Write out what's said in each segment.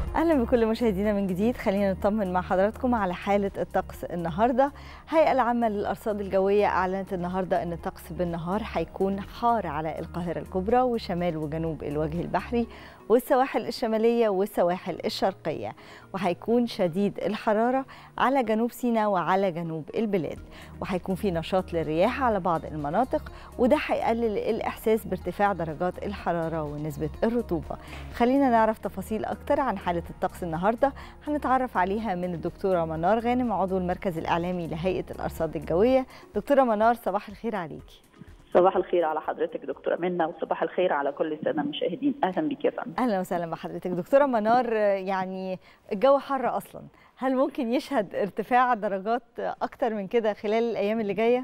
اهلا بكل مشاهدينا من جديد خلينا نطمن مع حضراتكم على حاله الطقس النهارده الهيئه العامه للارصاد الجويه اعلنت النهارده ان الطقس بالنهار هيكون حار على القاهره الكبرى وشمال وجنوب الوجه البحري والسواحل الشماليه والسواحل الشرقيه وهيكون شديد الحراره على جنوب سيناء وعلى جنوب البلاد وهيكون في نشاط للرياح على بعض المناطق وده هيقلل الاحساس بارتفاع درجات الحراره ونسبه الرطوبه خلينا نعرف تفاصيل اكتر عن حاله الطقس النهارده هنتعرف عليها من الدكتوره منار غانم عضو المركز الاعلامي لهيئه الارصاد الجويه دكتوره منار صباح الخير عليكي صباح الخير على حضرتك دكتوره منى وصباح الخير على كل الساده المشاهدين اهلا بك يا فندم اهلا وسهلا بحضرتك دكتوره منار يعني الجو حر اصلا هل ممكن يشهد ارتفاع درجات اكتر من كده خلال الايام اللي جايه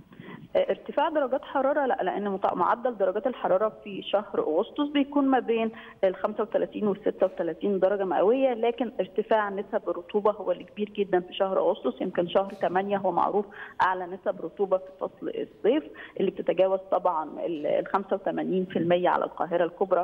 ارتفاع درجات حراره لا لان معدل درجات الحراره في شهر اغسطس بيكون ما بين ال 35 وال 36 درجه مئويه لكن ارتفاع نسب الرطوبه هو اللي كبير جدا في شهر اغسطس يمكن شهر 8 هو معروف اعلى نسب رطوبه في فصل الصيف اللي بتتجاوز طبعا ال 85% على القاهره الكبرى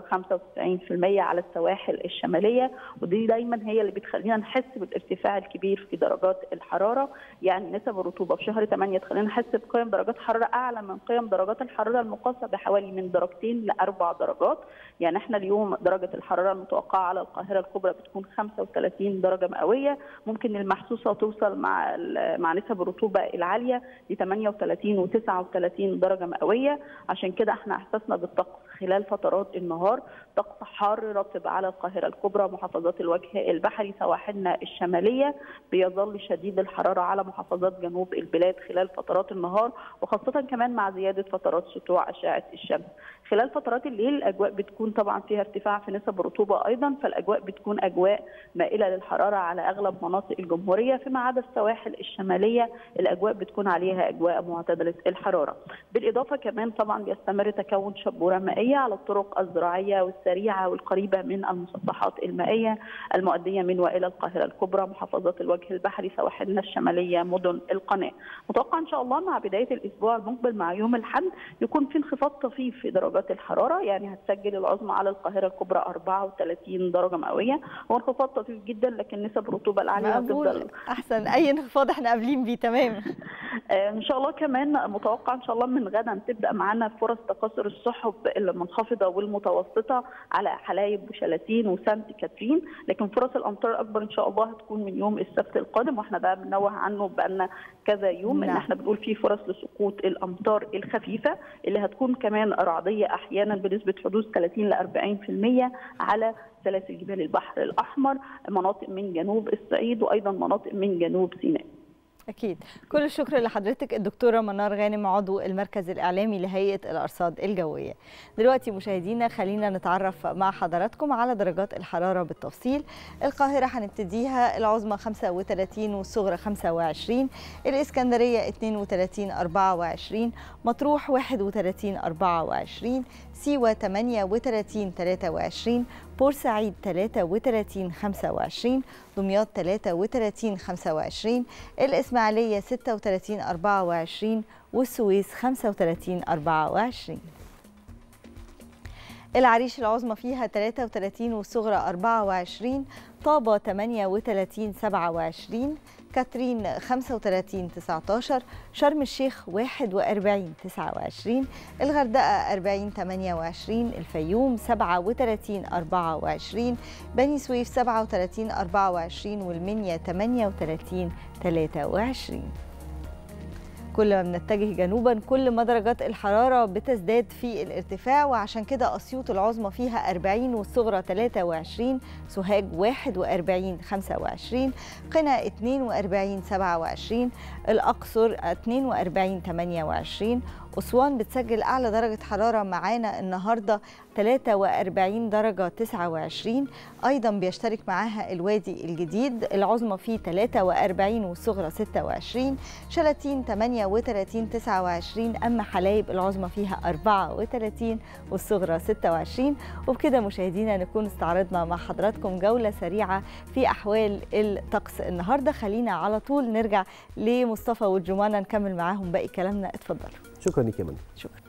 95% على السواحل الشماليه ودي دايما هي اللي بتخلينا نحس بالارتفاع الكبير في درجات الحراره يعني نسب الرطوبه في شهر 8 تخلينا نحس بقيم درجات حراره اعلى من قيم درجات الحراره المقاسه بحوالي من درجتين لاربع درجات يعني احنا اليوم درجه الحراره المتوقعه على القاهره الكبرى بتكون 35 درجه مئويه ممكن المحسوسه توصل مع مع نسب الرطوبه العاليه ل 38 و39 درجه مئويه عشان كده احنا احساسنا بالطقس خلال فترات النهار طقس حار رطب على القاهره الكبرى محافظات الوجه البحري سواحلنا الشماليه بيظل شديد الحراره على محافظات جنوب البلاد خلال فترات النهار وخاصه كمان مع زياده فترات سطوع اشعه الشمس خلال فترات الليل الاجواء بتكون طبعا فيها ارتفاع في نسب الرطوبه ايضا فالاجواء بتكون اجواء مائله للحراره على اغلب مناطق الجمهوريه فيما عدا السواحل الشماليه الاجواء بتكون عليها اجواء معتدله الحراره بالاضافه كمان طبعا بيستمر تكون شبوره مائيه على الطرق الزراعيه والسريعه والقريبه من المسطحات المائيه المؤديه من والى القاهره الكبرى محافظات الوجه البحري سواحلنا الشماليه مدن القناه متوقع ان شاء الله مع بدايه الاسبوع المقبل مع يوم الاحد يكون في انخفاض طفيف في درجات الحراره يعني هتسجل العظمى على القاهره الكبرى 34 درجه مئويه هو انخفاض طفيف جدا لكن نسب الرطوبه العاليه هتفضل احسن اي انخفاض احنا قابلين بيه تمام ان شاء الله كمان متوقع ان شاء الله من غدا تبدا معانا فرص تكاثر السحب المنخفضه والمتوسطه على حلايب وشلاتين وسانت كاترين لكن فرص الامطار الاكبر ان شاء الله هتكون من يوم السبت القادم واحنا ده بننوه عنه بقالنا كذا يوم نعم. ان احنا بنقول فيه فرص لسقوط الامطار الخفيفه اللي هتكون كمان رعديه احيانا بنسبه حدوث 30 ل 40% على سلاسل جبال البحر الاحمر مناطق من جنوب الصعيد وايضا مناطق من جنوب سيناء أكيد كل الشكر لحضرتك الدكتورة منار غانم عضو المركز الإعلامي لهيئة الأرصاد الجوية دلوقتي مشاهدينا خلينا نتعرف مع حضراتكم على درجات الحرارة بالتفصيل القاهرة هنبتديها العظمى 35 والصغرى 25 الإسكندرية 32 24 مطروح 31 24 سيوة 38 23 بورسعيد 33 25 دمياط 33 25 الإسماعيلية 36 24 والسويس 35 24 العريش العظمى فيها 33 والصغرى 24 طابة 38 27 كاترين 35 19 شرم الشيخ 41 29 الغردقة 40 28 الفيوم 37 24 بني سويف 37 24 والمنيا 38 23 كل ما بنتجه جنوبا كل ما درجات الحرارة بتزداد في الارتفاع وعشان كده أسيوط العظمى فيها 40 والصغرى 23 سوهاج 41 25 قنا 42 27 الأقصر 42 28 أسوان بتسجل أعلى درجة حرارة معانا النهاردة 43 درجة 29 أيضا بيشترك معاها الوادي الجديد العظمى فيه 43 والصغرى 26 شلاتين 38 29 أما حلايب العظمى فيها 34 والصغرى 26 وبكده مشاهدينا نكون استعرضنا مع حضراتكم جولة سريعة في أحوال الطقس النهاردة خلينا على طول نرجع لمصطفى والجمانة نكمل معاهم باقي كلامنا اتفضلوا شكرا لك يا منى شكرا